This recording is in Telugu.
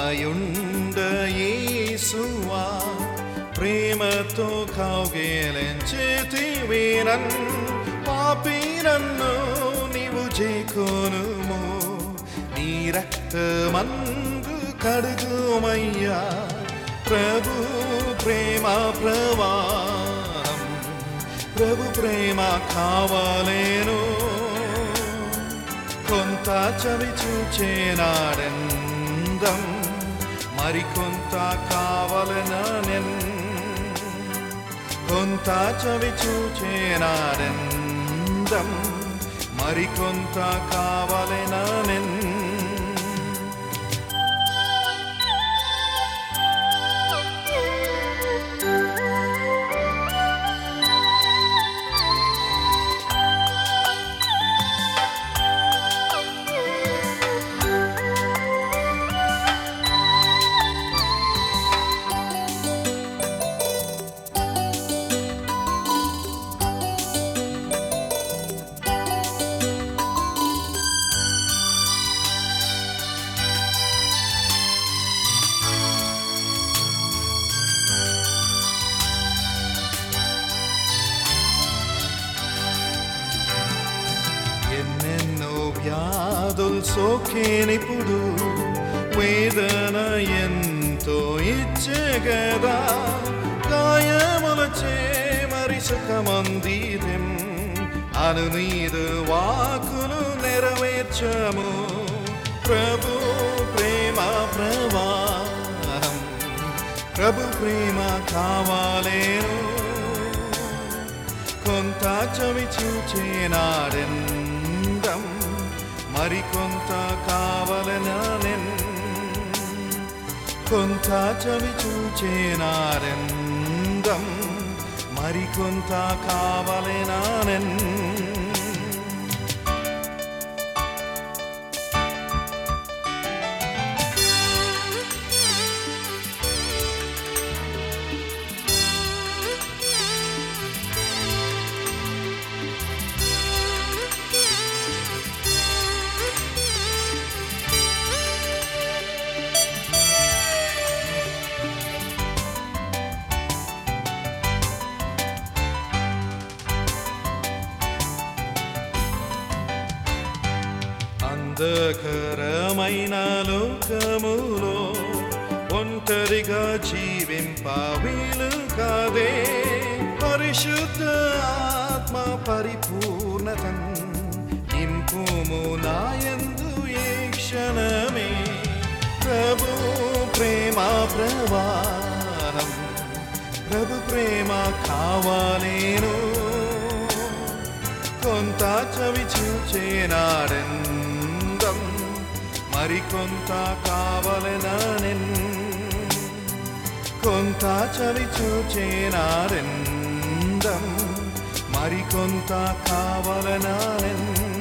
దయయుండ యేసువా ప్రేమతో కౌగేలించితివి నన్ పాపి నన్ను నీవు చేకొనుము నీ రక్తమందు కడుగుమయ్యా ప్రభు ప్రేమ ప్రవాహం ప్రభు ప్రేమ కావలేను కొంత చవి చూచేనాడందం మరికొంత కావలననెన్ కొంత చవి చూచేనాడందం మరికొంత కావలననెన్ ఎన్నెన్నో వ్యాధులు సోకేనిప్పుడు వేదన ఎంతో ఇచ్చగదా గాయములచే మరి సుఖమందిరం అను నీదు వాకులు నెరవేర్చము ప్రభు ప్రేమ ప్రవాహం ప్రభు ప్రేమ కావాలేను కొంత చవి చూచేనాడెందం మరికొంత కావలననెన్ కొంత చవి చూచేనాడెందం మరికొంత కావలననెన్ అంధకరమైన లోకములో ఒంటరిగా జీవింప వీలు కాదే పరిశుద్ధ ఆత్మ పరిపూర్ణత నింపుము నాయందు ఏ క్షణమే ప్రభు ప్రేమ ప్రవాహం ప్రభు ప్రేమ కావాలేను కొంత చవి చూచేనాడందం మరికొంత కావలననెన్ కొంత చవి చూచేనాడందం మరికొంత కావలననెన్